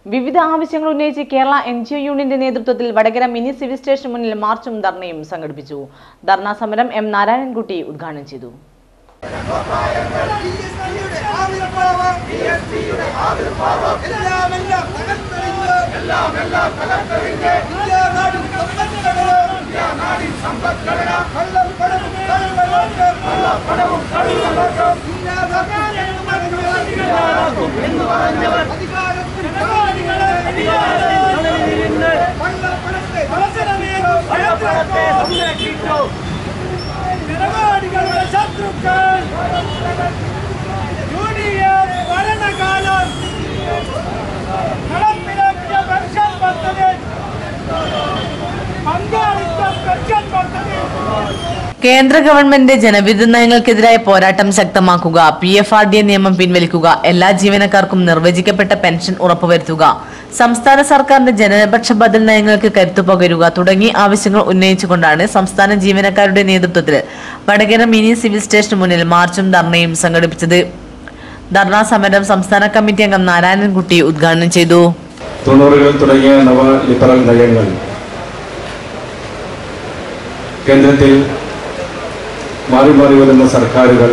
വിവിധ ആവശ്യങ്ങൾ ഉന്നയിച്ച് കേരള എൻ ജി ഒ യൂണിയന്റെ നേതൃത്വത്തിൽ വടകര മിനി സിവിൽ സ്റ്റേഷൻ മുന്നിൽ മാർച്ചും ധർണയും സംഘടിപ്പിച്ചു ധർണാ സമരം എം നാരായണൻകുട്ടി ഉദ്ഘാടനം ചെയ്തു എല്ലാമെല്ലാം തകർത്തെറിഞ്ഞ് ഇന്ത്യാനാടിൻ സമ്പദ്ഘടന കള്ളപ്പണവും കള്ളനോട്ടും ഇല്ലാതാക്കും അധികാരത്തിൽ കള്ളപ്പണത്തെ നിലപാടുകളുടെ ശത്രുക്കൾ യൂണിയൻ ഭരണകാലം നടപ്പിലാക്കിയ പെൻഷൻ പദ്ധതി പങ്കാളിത്ത പെൻഷൻ പദ്ധതി കേന്ദ്ര ഗവൺമെന്റ് ജനവിരുദ്ധ നയങ്ങൾക്കെതിരായ പോരാട്ടം ശക്തമാക്കുക P F R D A നിയമം പിൻവലിക്കുക എല്ലാ ജീവനക്കാർക്കും നിർവചിക്കപ്പെട്ട പെൻഷൻ ഉറപ്പുവരുത്തുക സംസ്ഥാന സർക്കാരിന്റെ ജനപക്ഷ ബദൽ നയങ്ങൾക്ക് കരുത്തു പകരുക തുടങ്ങി ആവശ്യങ്ങൾ ഉന്നയിച്ചുകൊണ്ടാണ് സംസ്ഥാന ജീവനക്കാരുടെ നേതൃത്വത്തിൽ വടകര മിനി സിവിൽ സ്റ്റേഷന് മുന്നിൽ മാർച്ചും ധർണയും സംഘടിപ്പിച്ചത് ധർണാ സമരം സംസ്ഥാന കമ്മിറ്റി അംഗം നാരായണൻകുട്ടി ഉദ്ഘാടനം ചെയ്തു തൊണ്ണൂറുകൾ തുടങ്ങിയ നവ ലിബറൽ നയങ്ങൾ കേന്ദ്രത്തിൽ മാറി മാറി വരുന്ന സർക്കാരുകൾ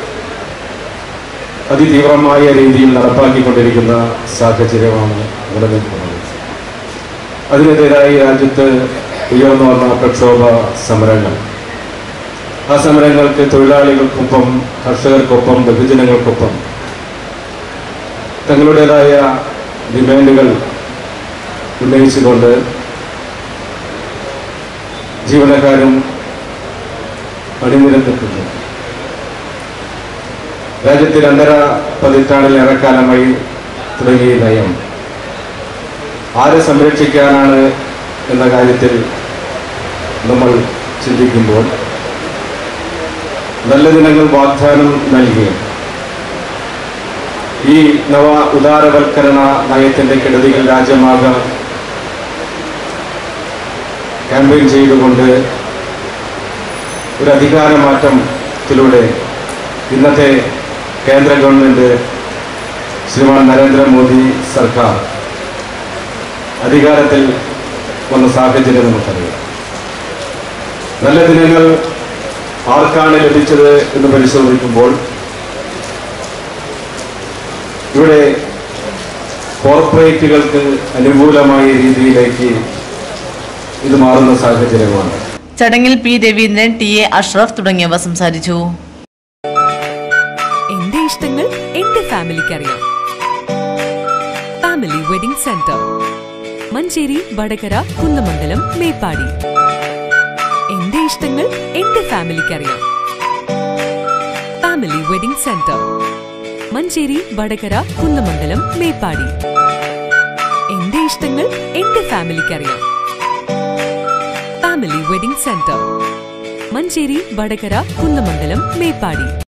അതിതീവ്രമായ രീതിയിൽ നടപ്പാക്കിക്കൊണ്ടിരിക്കുന്ന സാഹചര്യമാണ് നിലനിൽക്കുന്നത് അതിനെതിരായി രാജ്യത്ത് ഉയർന്നു വന്ന പ്രക്ഷോഭ സമരങ്ങൾ ആ സമരങ്ങൾക്ക് തൊഴിലാളികൾക്കൊപ്പം കർഷകർക്കൊപ്പം ബഹുജനങ്ങൾക്കൊപ്പം തങ്ങളുടേതായ ഡിമാൻഡുകൾ ഉന്നയിച്ചുകൊണ്ട് ജീവനക്കാരും അണിനിരന്നിട്ടുണ്ട് രാജ്യത്ത് രണ്ടര പതിറ്റാണ്ടിലേറെക്കാലമായി തുടങ്ങിയ നയം ആരെ സംരക്ഷിക്കാനാണ് എന്ന കാര്യത്തിൽ നമ്മൾ ചിന്തിക്കുമ്പോൾ നല്ല ദിനങ്ങൾ വാഗ്ദാനം നൽകുകയും ഈ നവ ഉദാരവൽക്കരണ നയത്തിന്റെ കെടുതികൾ രാജ്യമാകെ ക്യാമ്പയിൻ ചെയ്തുകൊണ്ട് ഒരു അധികാര മാറ്റത്തിലൂടെ ഇന്നത്തെ കേന്ദ്ര ഗവൺമെന്റ് ശ്രീമാൻ നരേന്ദ്രമോദി സർക്കാർ അധികാരത്തിൽ വന്ന സാഹചര്യം നമുക്കറിയാം നല്ല ദിനങ്ങൾ ആർക്കാണ് ലഭിച്ചത് എന്ന് പരിശോധിക്കുമ്പോൾ ഇവിടെ കോർപ്പറേറ്റുകൾക്ക് അനുകൂലമായ രീതിയിലേക്ക് ഇത് മാറുന്ന സാഹചര്യമാണ് ചടങ്ങിൽ P Raveendran T A Ashraf തുടങ്ങിയവർ സംസാരിച്ചു എന്റെ ഇഷ്ടങ്ങൾ എന്റെ ഫാമിലിക്ക് അറിയാം family wedding centre Manjeri Vadakara Kunnamangalam Meppadi എന്റെ ഇഷ്ടങ്ങൾ എന്റെ ഫാമിലിക്ക് അറിയാം family wedding centre Manjeri Vadakara Kunnamangalam Meppadi എന്റെ ഇഷ്ടങ്ങൾ എന്റെ ഫാമിലിക്ക് അറിയാം family wedding centre Manjeri Vadakara Kunnamangalam Meppadi